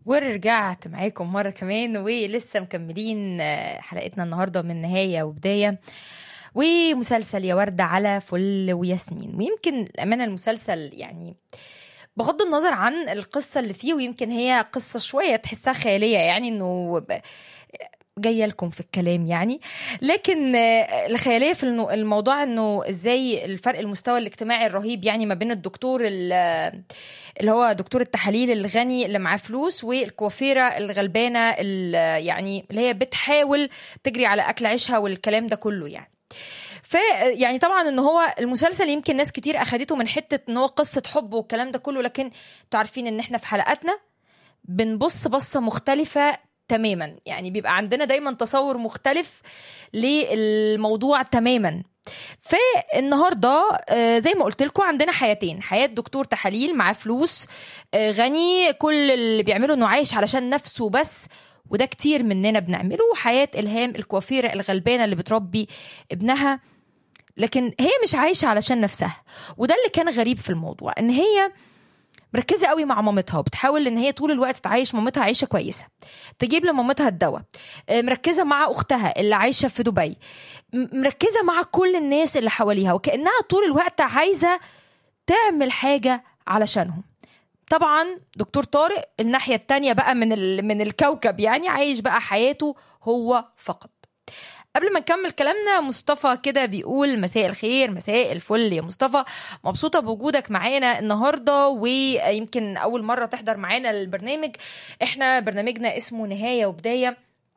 ورجعت معاكم مرة كمان ولسه مكملين حلقتنا النهاردة من نهاية وبداية ومسلسل يا وردة على فل وياسمين ويمكن الأمانة المسلسل يعني بغض النظر عن القصة اللي فيه ويمكن هي قصة شوية تحسها خيالية يعني انه جايه لكم في الكلام يعني لكن الخياليه في الموضوع انه ازاي الفرق المستوى الاجتماعي الرهيب يعني ما بين الدكتور اللي هو دكتور التحاليل الغني اللي معاه فلوس والكوافيره الغلبانه اللي يعني اللي هي بتحاول تجري على اكل عيشها والكلام ده كله يعني ف يعني طبعا ان هو المسلسل يمكن ناس كتير اخدته من حته ان هو قصه حب والكلام ده كله لكن انتوا عارفين ان احنا في حلقاتنا بنبص بصه مختلفه تماما يعني بيبقى عندنا دايما تصور مختلف للموضوع تماما فالنهارده زي ما قلت لكم عندنا حياتين حياه دكتور تحاليل معاه فلوس غني كل اللي بيعمله انه عايش علشان نفسه بس وده كتير مننا بنعمله حياه الهام الكوافيره الغلبانه اللي بتربي ابنها لكن هي مش عايشه علشان نفسها وده اللي كان غريب في الموضوع ان هي مركزه قوي مع مامتها وبتحاول ان هي طول الوقت تعيش مامتها عيشه كويسه تجيب لمامتها الدواء مركزه مع اختها اللي عايشه في دبي مركزه مع كل الناس اللي حواليها وكانها طول الوقت عايزه تعمل حاجه علشانهم طبعا دكتور طارق الناحيه التانية بقى من من الكوكب يعني عايش بقى حياته هو فقط قبل ما نكمل كلامنا مصطفى كده بيقول مساء الخير مساء الفل يا مصطفى مبسوطه بوجودك معانا النهارده ويمكن اول مره تحضر معانا البرنامج احنا برنامجنا اسمه نهايه وبدايه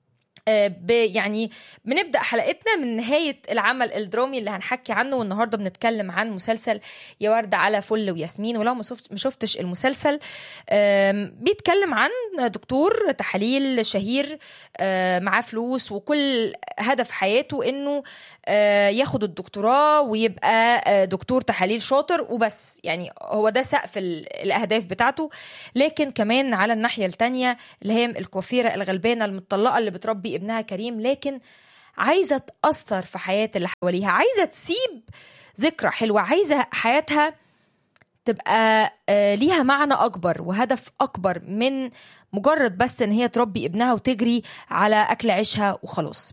يعني بنبدا حلقتنا من نهايه العمل الدرامي اللي هنحكي عنه والنهارده بنتكلم عن مسلسل يا ورد على فل وياسمين ولو ما شفتش المسلسل بيتكلم عن دكتور تحاليل شهير معاه فلوس وكل هدف حياته انه ياخد الدكتوراه ويبقى دكتور تحاليل شاطر وبس يعني هو ده سقف الاهداف بتاعته لكن كمان على الناحيه الثانيه اللي هي الكوافيره الغلبانه المطلقه اللي بتربي ابنها كريم لكن عايزه تاثر في حياه اللي حواليها عايزه تسيب ذكرى حلوه عايزه حياتها تبقى ليها معنى اكبر وهدف اكبر من مجرد بس ان هي تربي ابنها وتجري على اكل عيشها وخلاص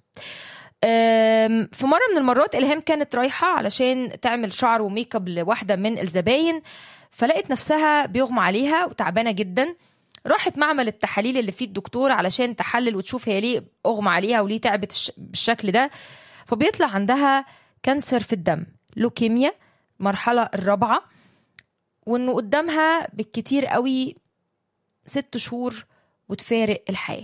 في مره من المرات الهام كانت رايحه علشان تعمل شعر وميك اب لواحده من الزباين فلقت نفسها بيغمى عليها وتعبانه جدا راحت معمل التحاليل اللي فيه الدكتور علشان تحلل وتشوف هي ليه اغمى عليها وليه تعبت بالشكل ده فبيطلع عندها كانسر في الدم لوكيميا المرحله الرابعه وانه قدامها بالكتير قوي ست شهور وتفارق الحياه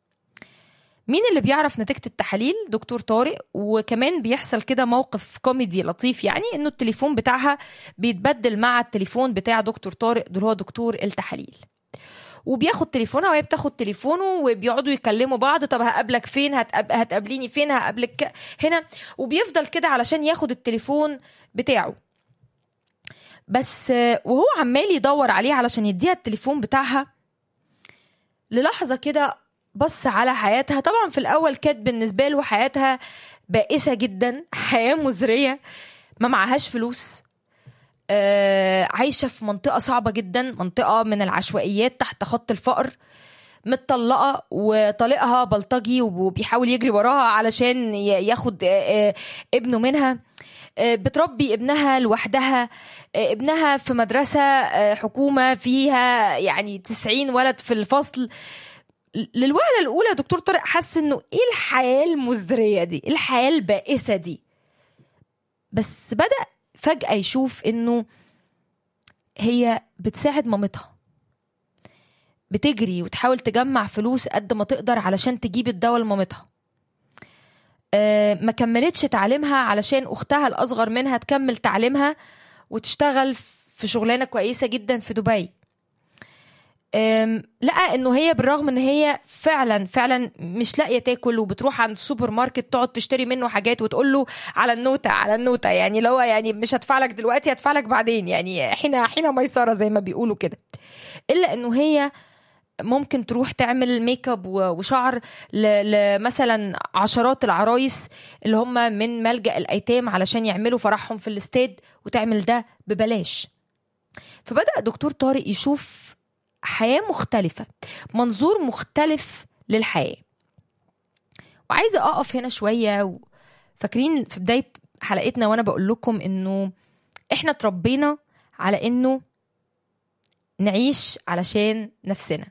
مين اللي بيعرف نتيجة التحاليل دكتور طارق وكمان بيحصل كده موقف كوميدي لطيف يعني انه التليفون بتاعها بيتبدل مع التليفون بتاع دكتور طارق اللي هو دكتور التحاليل وبياخد تليفونها وهي بتاخد تليفونه وبيقعدوا يكلموا بعض طب هقابلك فين هتقاب... هتقابليني فين هقابلك هنا وبيفضل كده علشان ياخد التليفون بتاعه بس وهو عمال يدور عليه علشان يديها التليفون بتاعها للحظة كده بص على حياتها طبعا في الأول كانت بالنسبة له حياتها بائسة جدا حياة مزرية ما معهاش فلوس آه عايشة في منطقة صعبة جدا منطقة من العشوائيات تحت خط الفقر متطلقة وطليقها بلطجي وبيحاول يجري وراها علشان ياخد آه ابنه منها آه بتربي ابنها لوحدها ابنها في مدرسة حكومة فيها يعني 90 ولد في الفصل للوهلة الأولى دكتور طارق حس إنه إيه الحياة المزدرية دي؟ إيه الحياة البائسة دي؟ بس بدأ فجأة يشوف إنه هي بتساعد مامتها بتجري وتحاول تجمع فلوس قد ما تقدر علشان تجيب الدواء لمامتها أه ما كملتش تعليمها علشان أختها الأصغر منها تكمل تعليمها وتشتغل في شغلانة كويسة جدا في دبي لقى انه هي بالرغم ان هي فعلا فعلا مش لاقيه تاكل وبتروح عند السوبر ماركت تقعد تشتري منه حاجات وتقول له على النوته على النوته يعني لو يعني مش هدفع لك دلوقتي هدفع لك بعدين يعني حين حين ميسره زي ما بيقولوا كده الا انه هي ممكن تروح تعمل ميك اب وشعر لمثلا عشرات العرايس اللي هم من ملجأ الايتام علشان يعملوا فرحهم في الاستاد وتعمل ده ببلاش فبدأ دكتور طارق يشوف حياه مختلفه منظور مختلف للحياه وعايزه اقف هنا شويه و... فاكرين في بدايه حلقتنا وانا بقول لكم انه احنا اتربينا على انه نعيش علشان نفسنا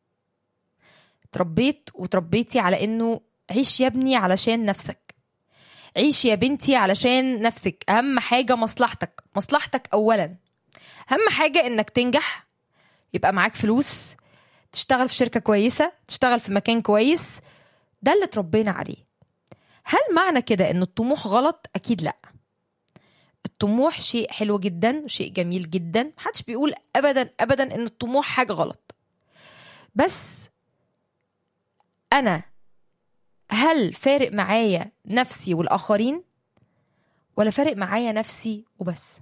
اتربيت وتربيتي على انه عيش يا ابني علشان نفسك عيش يا بنتي علشان نفسك اهم حاجه مصلحتك مصلحتك اولا اهم حاجه انك تنجح يبقى معاك فلوس تشتغل في شركه كويسه تشتغل في مكان كويس ده اللي اتربينا عليه هل معنى كده ان الطموح غلط اكيد لا الطموح شيء حلو جدا وشيء جميل جدا محدش بيقول ابدا ابدا ان الطموح حاجه غلط بس انا هل فارق معايا نفسي والاخرين ولا فارق معايا نفسي وبس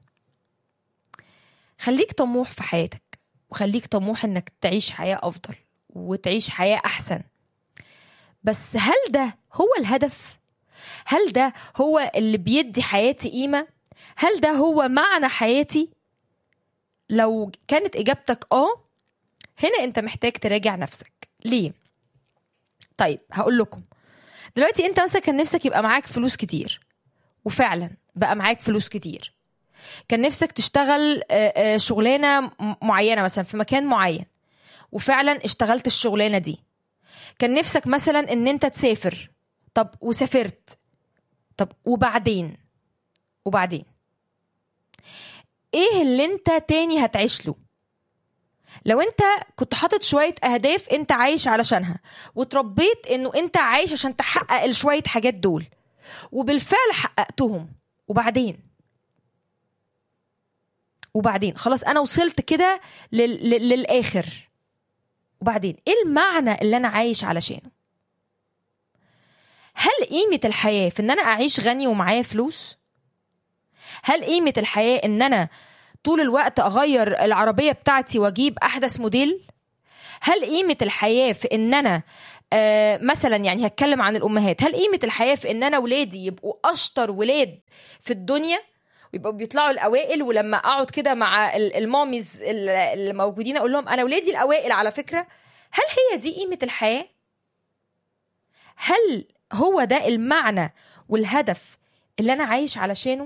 خليك طموح في حياتك وخليك طموح انك تعيش حياه افضل وتعيش حياه احسن بس هل ده هو الهدف هل ده هو اللي بيدي حياتي قيمه هل ده هو معنى حياتي لو كانت اجابتك اه هنا انت محتاج تراجع نفسك ليه طيب هقول لكم دلوقتي انت مثلا كان نفسك يبقى معاك فلوس كتير وفعلا بقى معاك فلوس كتير كان نفسك تشتغل شغلانه معينه مثلا في مكان معين وفعلا اشتغلت الشغلانه دي كان نفسك مثلا ان انت تسافر طب وسافرت طب وبعدين وبعدين ايه اللي انت تاني هتعيش له لو انت كنت حاطط شوية اهداف انت عايش علشانها وتربيت انه انت عايش عشان تحقق الشوية حاجات دول وبالفعل حققتهم وبعدين وبعدين خلاص انا وصلت كده لل... لل... للاخر وبعدين ايه المعنى اللي انا عايش علشانه هل قيمة الحياة في ان انا اعيش غني ومعايا فلوس هل قيمة الحياة ان انا طول الوقت اغير العربية بتاعتي واجيب احدث موديل هل قيمة الحياة في ان انا آه مثلا يعني هتكلم عن الامهات هل قيمة الحياة في ان انا ولادي يبقوا اشطر ولاد في الدنيا ويبقوا بيطلعوا الاوائل ولما اقعد كده مع الماميز اللي موجودين اقول لهم انا ولادي الاوائل على فكره هل هي دي قيمه الحياه هل هو ده المعنى والهدف اللي انا عايش علشانه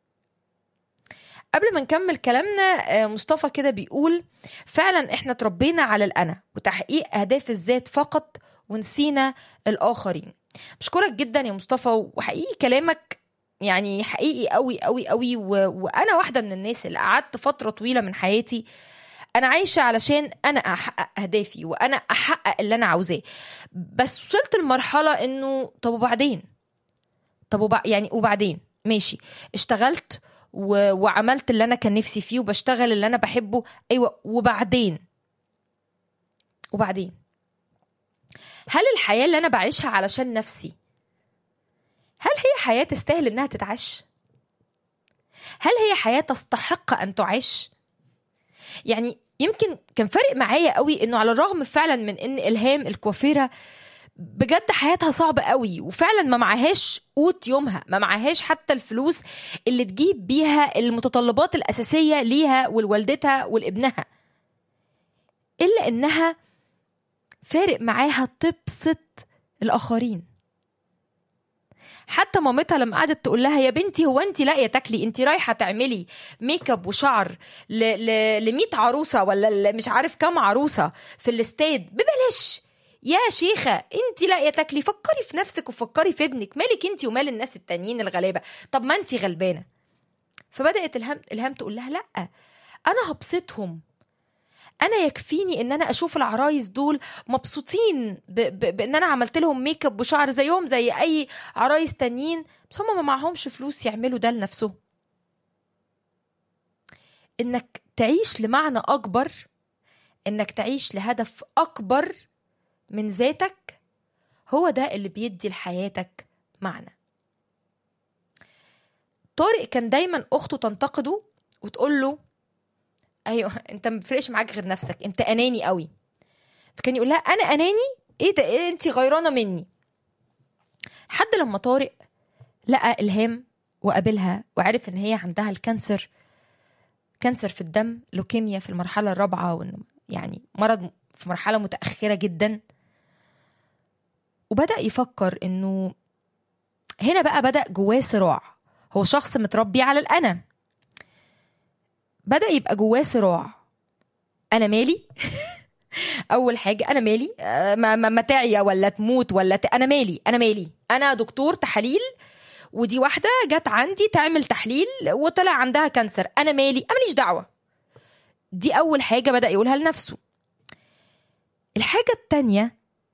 قبل ما نكمل كلامنا مصطفى كده بيقول فعلا احنا تربينا على الانا وتحقيق اهداف الذات فقط ونسينا الاخرين بشكرك جدا يا مصطفى وحقيقي كلامك يعني حقيقي قوي قوي قوي و... وانا واحده من الناس اللي قعدت فتره طويله من حياتي انا عايشه علشان انا احقق اهدافي وانا احقق اللي انا عاوزاه بس وصلت لمرحله انه طب وبعدين طب وب... يعني وبعدين ماشي اشتغلت و... وعملت اللي انا كان نفسي فيه وبشتغل اللي انا بحبه ايوه وبعدين وبعدين هل الحياه اللي انا بعيشها علشان نفسي هل هي حياة تستاهل إنها تتعاش؟ هل هي حياة تستحق أن تعاش؟ يعني يمكن كان فارق معايا قوي إنه على الرغم فعلا من إن إلهام الكوافيرة بجد حياتها صعبة قوي وفعلا ما معهاش قوت يومها ما معهاش حتى الفلوس اللي تجيب بيها المتطلبات الأساسية ليها ولوالدتها ولابنها إلا إنها فارق معاها تبسط الآخرين حتى مامتها لما قعدت تقول لها يا بنتي هو انت لاقيه تاكلي انت رايحه تعملي ميك اب وشعر ل ل 100 عروسه ولا مش عارف كام عروسه في الاستاد ببلاش يا شيخة انت لاقية تاكلي فكري في نفسك وفكري في ابنك مالك انت ومال الناس التانيين الغلابة طب ما انت غلبانة فبدأت الهام الهام تقول لها لا انا هبسطهم انا يكفيني ان انا اشوف العرايس دول مبسوطين ب... ب... بان انا عملت لهم ميك اب وشعر زيهم زي اي عرايس تانيين بس هم ما معهمش فلوس يعملوا ده لنفسهم انك تعيش لمعنى اكبر انك تعيش لهدف اكبر من ذاتك هو ده اللي بيدي لحياتك معنى طارق كان دايما اخته تنتقده وتقول له ايوه انت ما بيفرقش معاك غير نفسك انت اناني قوي فكان يقول لها انا اناني ايه ده إيه انت غيرانه مني حد لما طارق لقى الهام وقابلها وعرف ان هي عندها الكانسر كانسر في الدم لوكيميا في المرحله الرابعه وانه يعني مرض في مرحله متاخره جدا وبدا يفكر انه هنا بقى بدا جواه صراع هو شخص متربي على الانا بدا يبقى جواه صراع انا مالي اول حاجه انا مالي آه، ما ما ما تعيا ولا تموت ولا ت... انا مالي انا مالي انا دكتور تحاليل ودي واحده جت عندي تعمل تحليل وطلع عندها كانسر انا مالي انا ماليش دعوه دي اول حاجه بدا يقولها لنفسه الحاجه التانية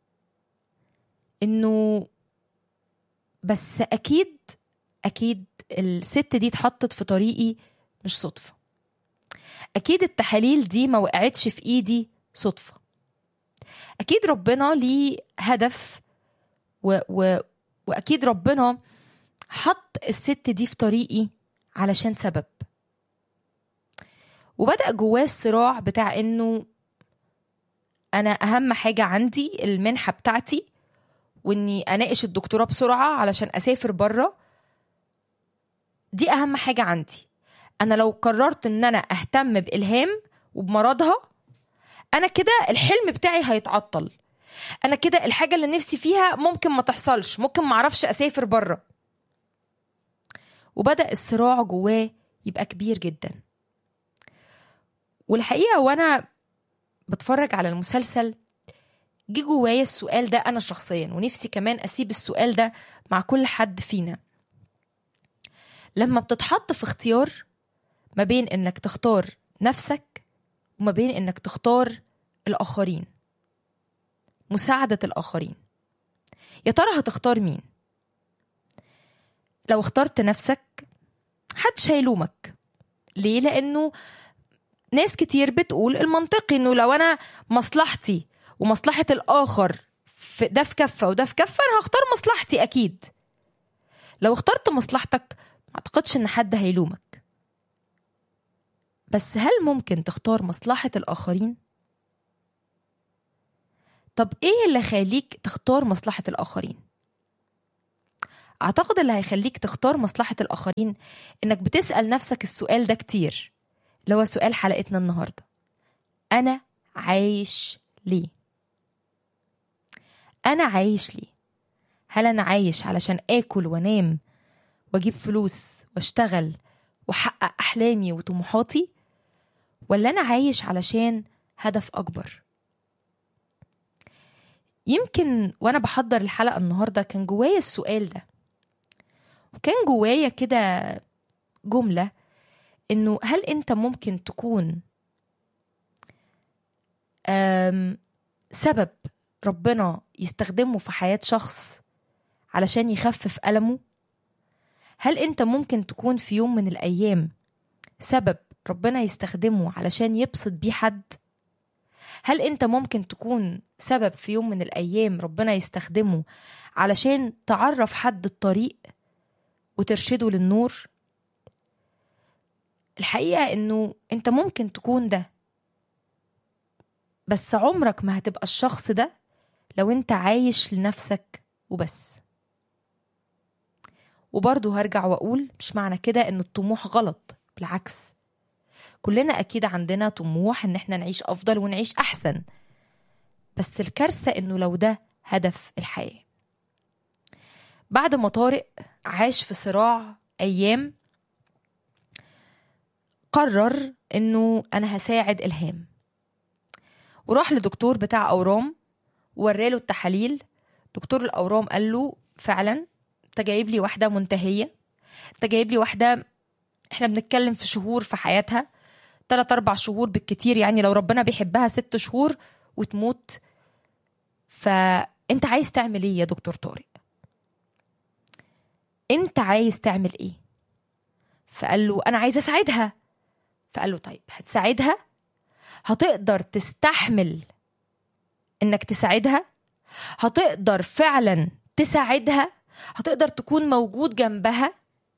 انه بس اكيد اكيد الست دي اتحطت في طريقي مش صدفه اكيد التحاليل دي ما وقعتش في ايدي صدفه اكيد ربنا ليه هدف و و واكيد ربنا حط الست دي في طريقي علشان سبب وبدا جواه الصراع بتاع انه انا اهم حاجه عندي المنحه بتاعتي واني اناقش الدكتوراه بسرعه علشان اسافر بره دي اهم حاجه عندي انا لو قررت ان انا اهتم بالهام وبمرضها انا كده الحلم بتاعي هيتعطل انا كده الحاجه اللي نفسي فيها ممكن ما تحصلش ممكن ما اعرفش اسافر بره وبدا الصراع جواه يبقى كبير جدا والحقيقه وانا بتفرج على المسلسل جه جوايا السؤال ده انا شخصيا ونفسي كمان اسيب السؤال ده مع كل حد فينا لما بتتحط في اختيار ما بين انك تختار نفسك وما بين انك تختار الاخرين مساعده الاخرين يا ترى هتختار مين لو اخترت نفسك محدش هيلومك ليه لانه ناس كتير بتقول المنطقي انه لو انا مصلحتي ومصلحه الاخر في ده في كفه وده في كفه انا هختار مصلحتي اكيد لو اخترت مصلحتك ما اعتقدش ان حد هيلومك بس هل ممكن تختار مصلحه الاخرين طب ايه اللي هيخليك تختار مصلحه الاخرين اعتقد اللي هيخليك تختار مصلحه الاخرين انك بتسال نفسك السؤال ده كتير اللي هو سؤال حلقتنا النهارده انا عايش ليه انا عايش ليه هل انا عايش علشان اكل وانام واجيب فلوس واشتغل واحقق احلامي وطموحاتي ولا انا عايش علشان هدف اكبر يمكن وانا بحضر الحلقه النهارده كان جوايا السؤال ده وكان جوايا كده جمله انه هل انت ممكن تكون أم، سبب ربنا يستخدمه في حياه شخص علشان يخفف ألمه هل انت ممكن تكون في يوم من الايام سبب ربنا يستخدمه علشان يبسط بيه حد هل انت ممكن تكون سبب في يوم من الايام ربنا يستخدمه علشان تعرف حد الطريق وترشده للنور الحقيقه انه انت ممكن تكون ده بس عمرك ما هتبقى الشخص ده لو انت عايش لنفسك وبس وبرضه هرجع واقول مش معنى كده ان الطموح غلط بالعكس كلنا اكيد عندنا طموح ان احنا نعيش افضل ونعيش احسن بس الكارثه انه لو ده هدف الحياه بعد ما طارق عاش في صراع ايام قرر انه انا هساعد الهام وراح لدكتور بتاع اورام وراله التحاليل دكتور الاورام قال له فعلا انت جايب لي واحده منتهيه انت جايب لي واحده احنا بنتكلم في شهور في حياتها تلات اربع شهور بالكتير يعني لو ربنا بيحبها ست شهور وتموت فانت عايز تعمل ايه يا دكتور طارق انت عايز تعمل ايه فقال له انا عايز اساعدها فقال له طيب هتساعدها هتقدر تستحمل انك تساعدها هتقدر فعلا تساعدها هتقدر تكون موجود جنبها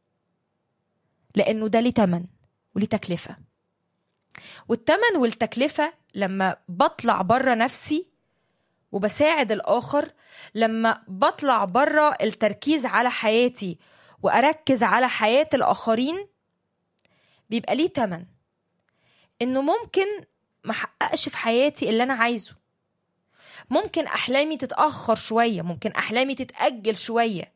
لانه ده ليه تمن وليه تكلفه والتمن والتكلفه لما بطلع بره نفسي وبساعد الاخر لما بطلع بره التركيز على حياتي واركز على حياه الاخرين بيبقى ليه تمن انه ممكن ما حققش في حياتي اللي انا عايزه ممكن احلامي تتاخر شويه ممكن احلامي تتاجل شويه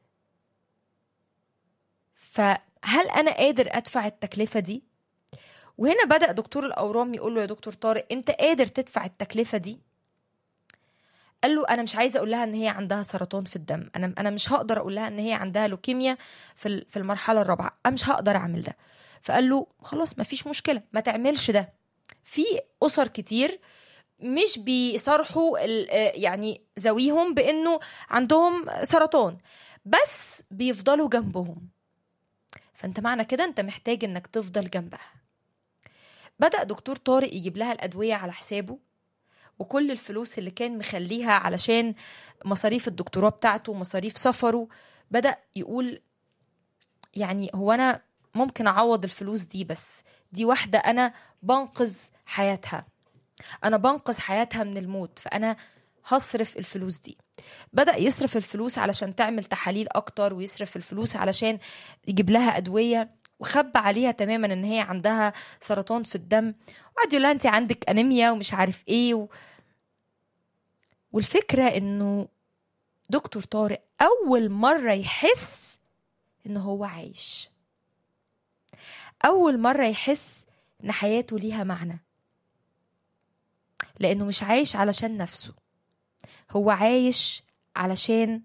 فهل انا قادر ادفع التكلفه دي وهنا بدا دكتور الاورام يقول له يا دكتور طارق انت قادر تدفع التكلفه دي قال له انا مش عايزه اقول لها ان هي عندها سرطان في الدم انا انا مش هقدر اقول لها ان هي عندها لوكيميا في ال- في المرحله الرابعه انا مش هقدر اعمل ده فقال له خلاص ما فيش مشكله ما تعملش ده في اسر كتير مش بيصرحوا ال- آه يعني ذويهم بانه عندهم سرطان بس بيفضلوا جنبهم فانت معنى كده انت محتاج انك تفضل جنبها بدأ دكتور طارق يجيب لها الأدوية على حسابه وكل الفلوس اللي كان مخليها علشان مصاريف الدكتوراه بتاعته ومصاريف سفره بدأ يقول يعني هو أنا ممكن أعوض الفلوس دي بس دي واحدة أنا بنقذ حياتها أنا بنقذ حياتها من الموت فأنا هصرف الفلوس دي بدأ يصرف الفلوس علشان تعمل تحاليل أكتر ويصرف الفلوس علشان يجيب لها أدوية وخبى عليها تماما ان هي عندها سرطان في الدم وقعد يقول لها انت عندك انيميا ومش عارف ايه و... والفكره انه دكتور طارق اول مره يحس ان هو عايش اول مره يحس ان حياته ليها معنى لانه مش عايش علشان نفسه هو عايش علشان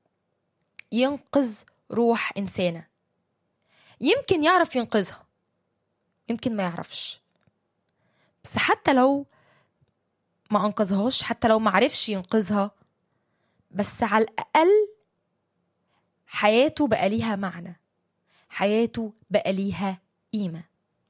ينقذ روح انسانه يمكن يعرف ينقذها يمكن ما يعرفش بس حتى لو ما انقذهاش حتى لو ما عرفش ينقذها بس على الاقل حياته بقى ليها معنى حياته بقى ليها قيمه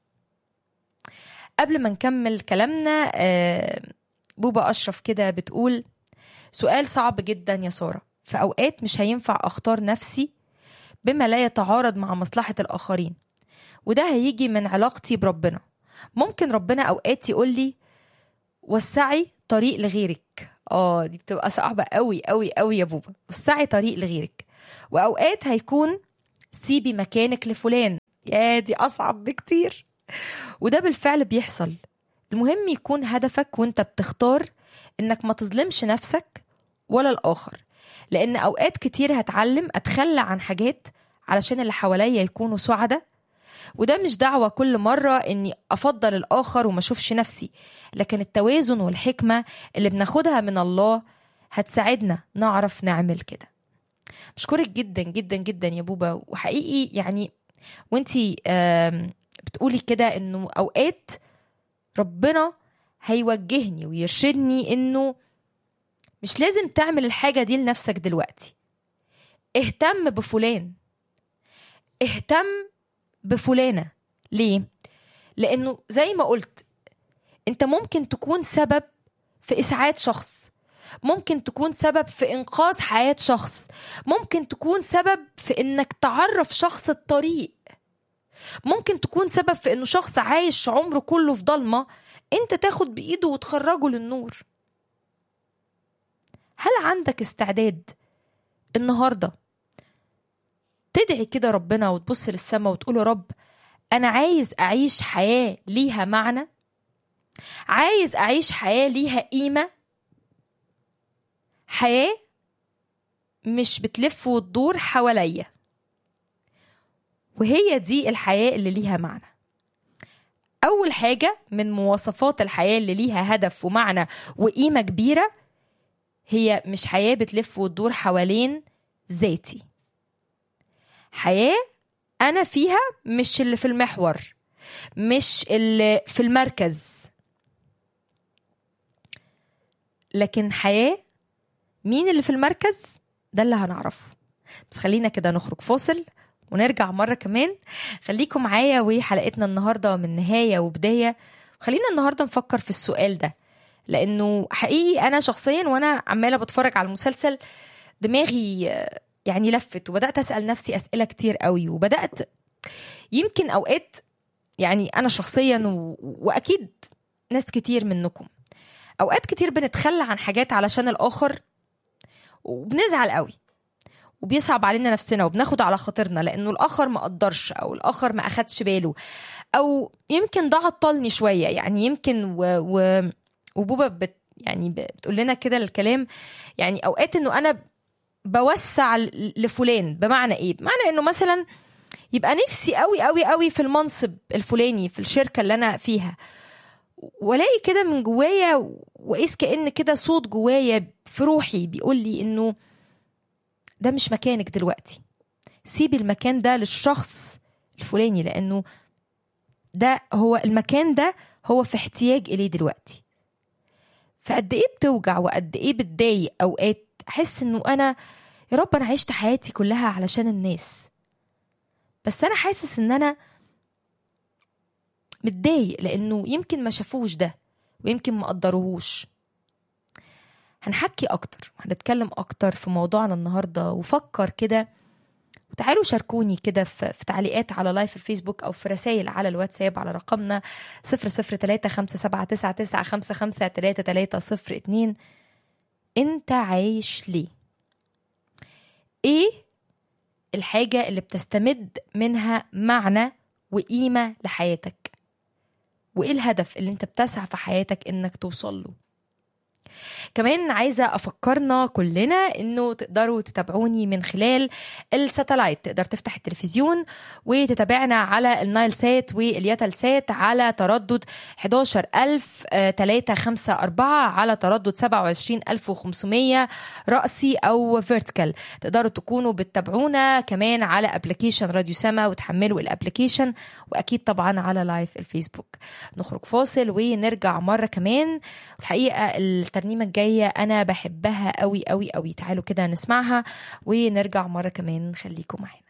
قبل ما نكمل كلامنا آه، بوبا اشرف كده بتقول سؤال صعب جدا يا ساره في اوقات مش هينفع اختار نفسي بما لا يتعارض مع مصلحة الآخرين وده هيجي من علاقتي بربنا ممكن ربنا أوقات يقول لي وسعي طريق لغيرك اه دي بتبقى صعبة قوي قوي قوي يا بوبا وسعي طريق لغيرك وأوقات هيكون سيبي مكانك لفلان يا دي أصعب بكتير وده بالفعل بيحصل المهم يكون هدفك وانت بتختار انك ما تظلمش نفسك ولا الآخر لأن أوقات كتير هتعلم أتخلى عن حاجات علشان اللي حواليا يكونوا سعداء وده مش دعوة كل مرة إني أفضل الآخر وما أشوفش نفسي لكن التوازن والحكمة اللي بناخدها من الله هتساعدنا نعرف نعمل كده بشكرك جدا جدا جدا يا بوبا وحقيقي يعني وانتي آم، بتقولي كده انه اوقات ربنا هيوجهني ويرشدني انه مش لازم تعمل الحاجة دي لنفسك دلوقتي اهتم بفلان اهتم بفلانة ليه؟ لأنه زي ما قلت انت ممكن تكون سبب في إسعاد شخص ممكن تكون سبب في إنقاذ حياة شخص ممكن تكون سبب في إنك تعرف شخص الطريق ممكن تكون سبب في إنه شخص عايش عمره كله في ضلمة انت تاخد بإيده وتخرجه للنور هل عندك استعداد النهارده تدعي كده ربنا وتبص للسماء وتقول يا رب انا عايز اعيش حياه ليها معنى عايز اعيش حياه ليها قيمه حياه مش بتلف وتدور حواليا وهي دي الحياه اللي ليها معنى اول حاجه من مواصفات الحياه اللي ليها هدف ومعنى وقيمه كبيره هي مش حياة بتلف وتدور حوالين ذاتي حياة أنا فيها مش اللي في المحور مش اللي في المركز لكن حياة مين اللي في المركز ده اللي هنعرفه بس خلينا كده نخرج فاصل ونرجع مرة كمان خليكم معايا وحلقتنا النهاردة من نهاية وبداية خلينا النهاردة نفكر في السؤال ده لانه حقيقي انا شخصيا وانا عماله بتفرج على المسلسل دماغي آه، يعني لفت وبدات اسال نفسي اسئله كتير قوي وبدات يمكن اوقات يعني انا شخصيا و... واكيد ناس كتير منكم اوقات كتير بنتخلى عن حاجات علشان الاخر وبنزعل قوي وبيصعب علينا نفسنا وبناخد على خاطرنا لانه الاخر ما قدرش او الاخر ما اخدش باله او يمكن ده عطلني شويه يعني يمكن و... و... وبوبا بت... يعني بتقول لنا كده الكلام يعني اوقات انه انا بوسع ل- لفلان بمعنى ايه بمعنى انه مثلا يبقى نفسي قوي قوي قوي في المنصب الفلاني في الشركه اللي انا فيها والاقي كده من جوايا واقيس كان كده صوت جوايا في روحي بيقول لي انه ده مش مكانك دلوقتي سيبي المكان ده للشخص الفلاني لانه ده هو المكان ده هو في احتياج اليه دلوقتي فقد ايه بتوجع وقد ايه بتضايق اوقات احس انه انا يا رب انا عشت حياتي كلها علشان الناس بس انا حاسس ان انا متضايق لانه يمكن ما شافوش ده ويمكن ما قدروهوش هنحكي اكتر وهنتكلم اكتر في موضوعنا النهارده وفكر كده وتعالوا شاركوني كده في, في تعليقات على لايف الفيسبوك او في رسائل على الواتساب على رقمنا 003 انت عايش ليه ايه الحاجة اللي بتستمد منها معنى وقيمة لحياتك وايه الهدف اللي انت بتسعى في حياتك انك توصل له كمان عايزة أفكرنا كلنا إنه تقدروا تتابعوني من خلال الساتلايت تقدر تفتح التلفزيون وتتابعنا على النايل سات والياتل سات على تردد 11354 على تردد 27500 رأسي أو فيرتيكال تقدروا تكونوا بتتابعونا كمان على ابلكيشن راديو سما وتحملوا الابلكيشن وأكيد طبعا على لايف الفيسبوك نخرج فاصل ونرجع مرة كمان الحقيقة الترنيمة الجاية أنا بحبها قوي قوي قوي تعالوا كده نسمعها ونرجع مرة كمان خليكم معانا